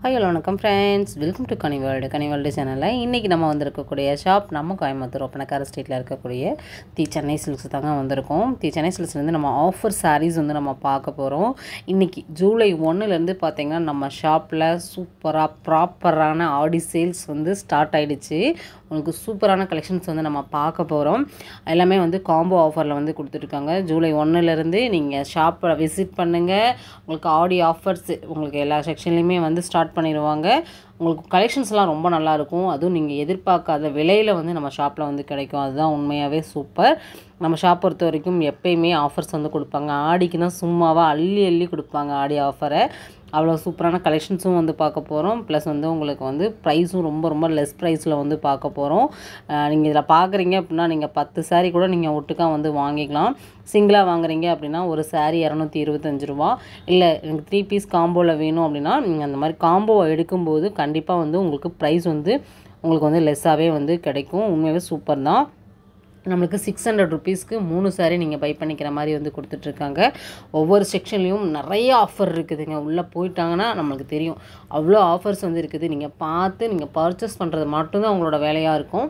hi hello வணக்கம் friends welcome to Kani world Kani world சேனலில் இன்றைக்கி நம்ம வந்திருக்கக்கூடிய ஷாப் நம்ம கோயம்புத்தூர் ஒப்பனக்கார ஸ்ட்ரீட்டில் இருக்கக்கூடிய தி சென்னை சில்க்ஸ் தாங்க வந்திருக்கோம் தி சென்னை சில்க்ஸ்லேருந்து நம்ம ஆஃபர் சாரீஸ் வந்து நம்ம பார்க்க போகிறோம் இன்றைக்கி ஜூலை ஒன்றுலேருந்து பார்த்திங்கன்னா நம்ம ஷாப்பில் சூப்பராக ப்ராப்பரான ஆடி சேல்ஸ் வந்து ஸ்டார்ட் ஆகிடுச்சு உங்களுக்கு சூப்பரான கலெக்ஷன்ஸ் வந்து நம்ம பார்க்க போகிறோம் எல்லாமே வந்து காம்போ ஆஃபரில் வந்து கொடுத்துருக்காங்க ஜூலை ஒன்றுலேருந்து நீங்கள் ஷாப்பை விசிட் பண்ணுங்கள் உங்களுக்கு ஆடி ஆஃபர்ஸ் உங்களுக்கு எல்லா செக்ஷன்லேயுமே வந்து ஸ்டார்ட் பண்ணிடுவாங்க உங்களுக்கு கலெக்ஷன்ஸ்லாம் ரொம்ப நல்லாயிருக்கும் அதுவும் நீங்கள் எதிர்பார்க்காத விலையில் வந்து நம்ம ஷாப்பில் வந்து கிடைக்கும் அதுதான் உண்மையாகவே சூப்பர் நம்ம ஷாப் பொறுத்த வரைக்கும் எப்பயுமே ஆஃபர்ஸ் வந்து கொடுப்பாங்க ஆடிக்கு தான் சும்மாவாக அள்ளி அள்ளி கொடுப்பாங்க ஆடி ஆஃபரை அவ்வளோ சூப்பரான கலெக்ஷன்ஸும் வந்து பார்க்க போகிறோம் ப்ளஸ் வந்து உங்களுக்கு வந்து ப்ரைஸும் ரொம்ப ரொம்ப லெஸ் ப்ரைஸில் வந்து பார்க்க போகிறோம் நீங்கள் இதில் பார்க்குறீங்க அப்படின்னா நீங்கள் பத்து saree கூட நீங்கள் ஒட்டுக்கா வந்து வாங்கிக்கலாம் சிங்கிளாக வாங்குறீங்க அப்படின்னா ஒரு saree இரநூத்தி இருபத்தஞ்சு ரூபா இல்லை எனக்கு த்ரீ பீஸ் காம்போவில் வேணும் அப்படின்னா நீங்கள் அந்த மாதிரி காம்போவை எடுக்கும்போது கண்டிப்பாக வந்து உங்களுக்கு ப்ரைஸ் வந்து உங்களுக்கு வந்து லெஸ்ஸாகவே வந்து கிடைக்கும் உண்மையாகவே சூப்பர் தான் நம்மளுக்கு சிக்ஸ் ஹண்ட்ரட் ருபீஸ்க்கு மூணு சாரீ நீங்கள் பை பண்ணிக்கிற மாதிரி வந்து கொடுத்துட்ருக்காங்க ஒவ்வொரு செக்ஷன்லேயும் நிறைய ஆஃபர் இருக்குதுங்க உள்ளே போயிட்டாங்கன்னா நம்மளுக்கு தெரியும் அவ்வளோ ஆஃபர்ஸ் வந்து இருக்குது நீங்கள் பார்த்து நீங்கள் பர்ச்சேஸ் பண்ணுறது மட்டும்தான் உங்களோட வேலையாக இருக்கும்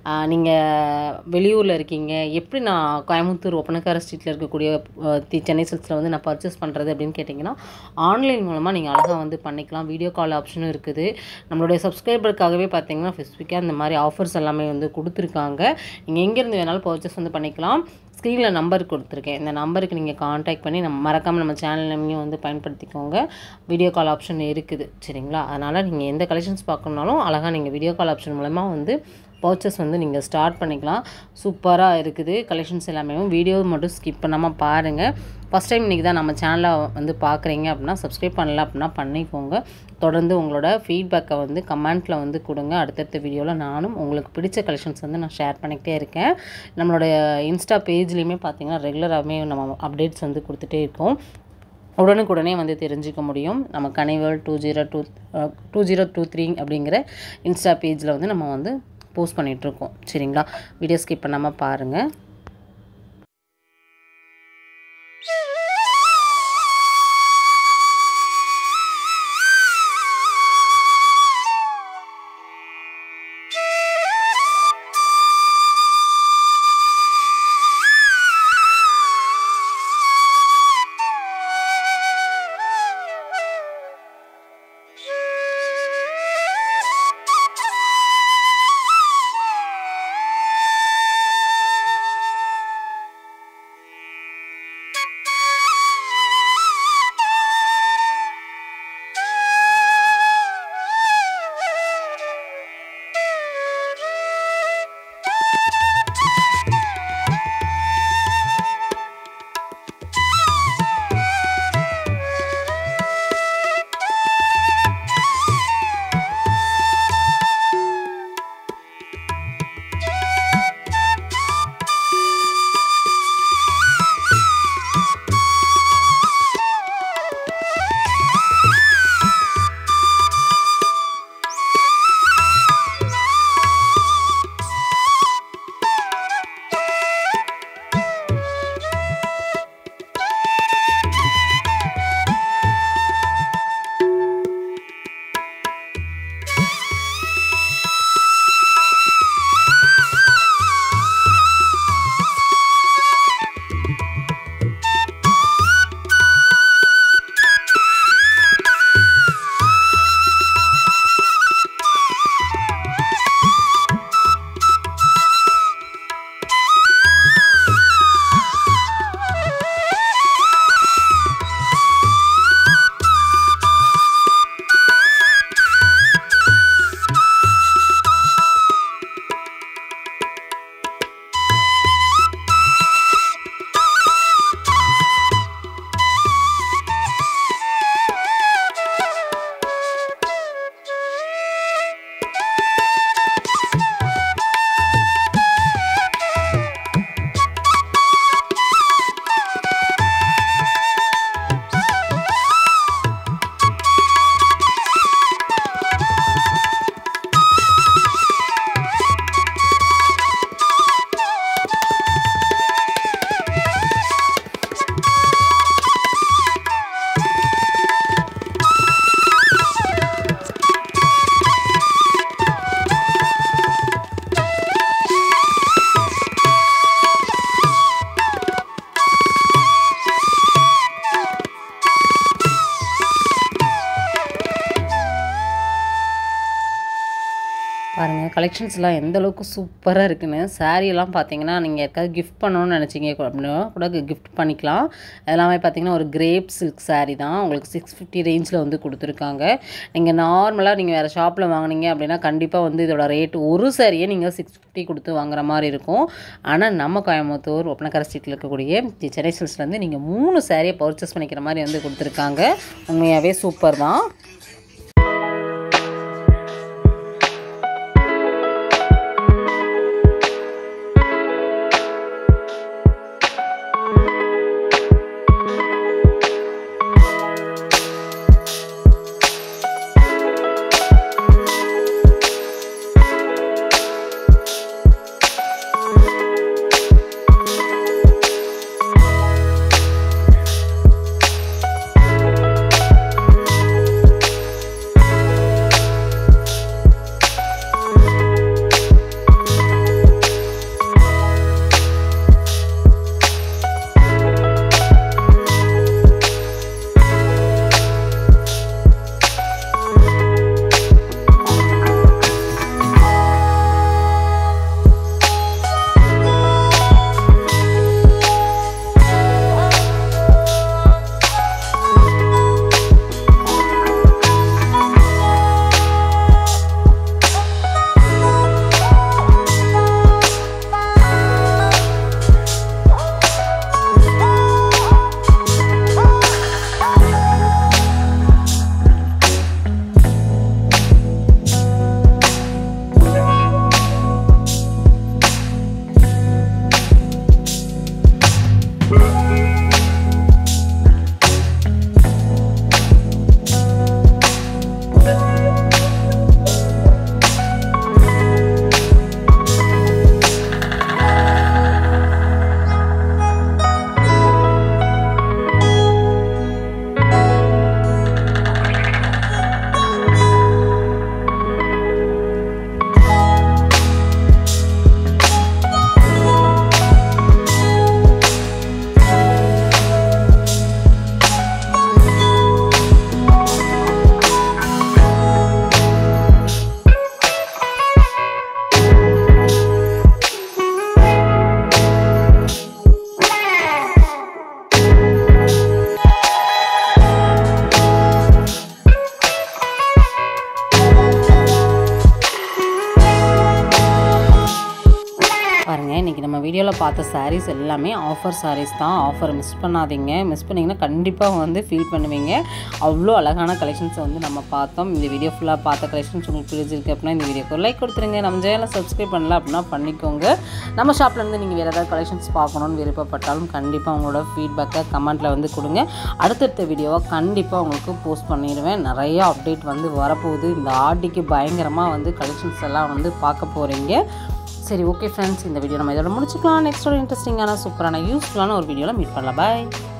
நீங்கள் வெளியூரில் இருக்கீங்க எப்படி நான் கோயம்புத்தூர் ஒப்பனக்கார ஸ்ட்ரீட்டில் இருக்கக்கூடிய அஹ், தி சென்னை சில்க்ஸில் வந்து நான் பர்ச்சேஸ் பண்ணுறது அப்படின்னு கேட்டிங்கன்னா ஆன்லைன் மூலமாக நீங்கள் அழகாக வந்து பண்ணிக்கலாம் வீடியோ கால் ஆப்ஷனும் இருக்குது நம்மளுடைய சப்ஸ்கிரைபருக்காகவே பார்த்தீங்கன்னா ஸ்பெசிஃபிக்காக இந்த மாதிரி ஆஃபர்ஸ் எல்லாமே வந்து கொடுத்துருக்காங்க நீங்கள் எங்கேருந்து வேணாலும் பர்ச்சேஸ் வந்து பண்ணிக்கலாம் ஸ்க்ரீனில் நம்பர் கொடுத்துருக்கேன் இந்த நம்பருக்கு நீங்கள் காண்டாக்ட் பண்ணி நம்ம மறக்காமல் நம்ம சேனல் நேமையும் வந்து பயன்படுத்திக்கோங்க வீடியோ கால் ஆப்ஷன் இருக்குது சரிங்களா அதனால் நீங்கள் எந்த கலெக்ஷன்ஸ் பார்க்கணுனாலும் அழகாக நீங்கள் வீடியோ கால் ஆப்ஷன் மூலமாக வந்து பர்ச்சேஸ் வந்து நீங்கள் ஸ்டார்ட் பண்ணிக்கலாம் சூப்பராக இருக்குது கலெக்ஷன்ஸ் எல்லாமே வீடியோ மட்டும் ஸ்கிப் பண்ணாமல் பாருங்கள் ஃபஸ்ட் டைம் இன்றைக்கி தான் நம்ம சேனலை வந்து பார்க்குறீங்க அப்படின்னா சப்ஸ்கிரைப் பண்ணல அப்படின்னா பண்ணிக்கோங்க தொடர்ந்து உங்களோட ஃபீட்பேக்கை வந்து கமெண்ட்டில் வந்து கொடுங்க அடுத்தடுத்த வீடியோவில் நானும் உங்களுக்கு பிடிச்ச கலெக்ஷன்ஸ் வந்து நான் ஷேர் பண்ணிக்கிட்டே இருக்கேன் நம்மளுடைய இன்ஸ்டா பேஜ்லேயுமே பார்த்தீங்கன்னா ரெகுலராகவே நம்ம அப்டேட்ஸ் வந்து கொடுத்துட்டே இருக்கோம் உடனுக்குடனே வந்து தெரிஞ்சுக்க முடியும் நம்ம கனைவல் two zero two two zero two three அப்படிங்கிற இன்ஸ்டா பேஜில் வந்து நம்ம வந்து போஸ்ட் பண்ணிகிட்ருக்கோம் சரிங்களா வீடியோ ஸ்கிப் பண்ணாமல் பாருங்கள் பாருங்கள் கலெக்ஷன்ஸ்லாம் எந்த அளவுக்கு சூப்பராக இருக்குன்னு saree எல்லாம் பார்த்தீங்கன்னா நீங்கள் யாருக்காவது கிஃப்ட் பண்ணணும்னு நினச்சிங்க அப்படின்னா கூட கிஃப்ட் பண்ணிக்கலாம் எல்லாமே பார்த்தீங்கன்னா ஒரு கிரேப் சில்க் saree தான் உங்களுக்கு சிக்ஸ் ஃபிஃப்டி ரேஞ்சில் வந்து கொடுத்துருக்காங்க நீங்கள் நார்மலாக நீங்கள் வேறு ஷாப்பில் வாங்குனீங்க அப்படின்னா கண்டிப்பாக வந்து இதோட ரேட் ஒரு சாரியே நீங்கள் சிக்ஸ் ஃபிஃப்டி கொடுத்து வாங்குற மாதிரி இருக்கும் ஆனால் நம்ம கோயம்புத்தூர் ஒப்பனக்கரை ஸ்ட்ரீட்டில் இருக்கக்கூடிய தி சென்னை சில்ஸ்லேருந்து நீங்கள் மூணு சாரியை பர்ச்சேஸ் பண்ணிக்கிற மாதிரி வந்து கொடுத்துருக்காங்க உண்மையாகவே சூப்பர் தான் பாருங்கள் இன்றைக்கி நம்ம வீடியோவில் பார்த்த sarees எல்லாமே ஆஃபர் sarees தான் ஆஃபர் மிஸ் பண்ணாதீங்க மிஸ் பண்ணிங்கன்னா கண்டிப்பாக வந்து ஃபீல் பண்ணுவீங்க அவ்வளோ அழகான கலெக்ஷன்ஸை வந்து நம்ம பார்த்தோம் இந்த வீடியோ ஃபுல்லாக பார்த்த கலெக்ஷன்ஸ் உங்களுக்கு பிடிச்சிருக்கு அப்படின்னா இந்த வீடியோக்கு லைக் கொடுத்துருங்க நம்ம சேனலை சப்ஸ்கிரைப் பண்ணல அப்படின்னா பண்ணிக்கோங்க நம்ம ஷாப்லேருந்து நீங்கள் வேறு ஏதாவது கலெக்ஷன்ஸ் பார்க்கணுன்னு விருப்பப்பட்டாலும் கண்டிப்பாக உங்களோட ஃபீட்பேக்கை கமெண்ட்டில் வந்து கொடுங்க அடுத்தடுத்த வீடியோவை கண்டிப்பாக உங்களுக்கு போஸ்ட் பண்ணிடுவேன் நிறைய அப்டேட் வந்து வரப்போகுது இந்த ஆடிக்கு பயங்கரமாக வந்து கலெக்ஷன்ஸ் எல்லாம் வந்து பார்க்க போகிறீங்க சரி ஓகே ஃப்ரெண்ட்ஸ் இந்த வீடியோ நம்ம இதோட முடிச்சுக்கலாம் நெக்ஸ்ட் ஒரு இன்ட்ரெஸ்டிங்கான சூப்பரான யூஸ்ஃபுல்லான ஒரு வீடியோவில் மீட் பண்ணலாம் பாய்